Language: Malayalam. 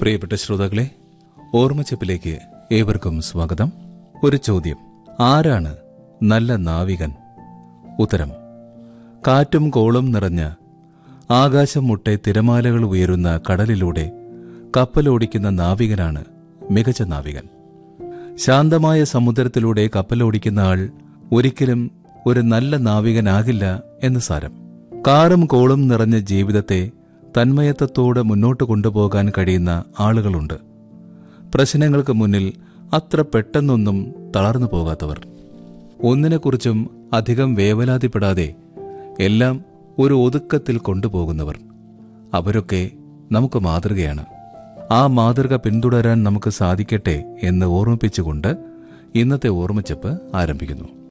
പ്രിയപ്പെട്ട ശ്രോതാക്കളെ ഓർമ്മച്ചപ്പിലേക്ക് ഏവർക്കും സ്വാഗതം ഒരു ചോദ്യം ആരാണ് നല്ല നാവികൻ ഉത്തരം കാറ്റും കോളും നിറഞ്ഞ ആകാശം മുട്ടെ തിരമാലകൾ ഉയരുന്ന കടലിലൂടെ കപ്പലോടിക്കുന്ന നാവികനാണ് മികച്ച നാവികൻ ശാന്തമായ സമുദ്രത്തിലൂടെ കപ്പലോടിക്കുന്ന ആൾ ഒരിക്കലും ഒരു നല്ല നാവികനാകില്ല എന്ന് സാരം കാറും കോളും നിറഞ്ഞ ജീവിതത്തെ തന്മയത്വത്തോടെ മുന്നോട്ട് കൊണ്ടുപോകാൻ കഴിയുന്ന ആളുകളുണ്ട് പ്രശ്നങ്ങൾക്ക് മുന്നിൽ അത്ര പെട്ടെന്നൊന്നും തളർന്നു പോകാത്തവർ ഒന്നിനെക്കുറിച്ചും അധികം വേവലാതിപ്പെടാതെ എല്ലാം ഒരു ഒതുക്കത്തിൽ കൊണ്ടുപോകുന്നവർ അവരൊക്കെ നമുക്ക് മാതൃകയാണ് ആ മാതൃക പിന്തുടരാൻ നമുക്ക് സാധിക്കട്ടെ എന്ന് ഓർമ്മിപ്പിച്ചുകൊണ്ട് ഇന്നത്തെ ഓർമ്മച്ചപ്പ് ആരംഭിക്കുന്നു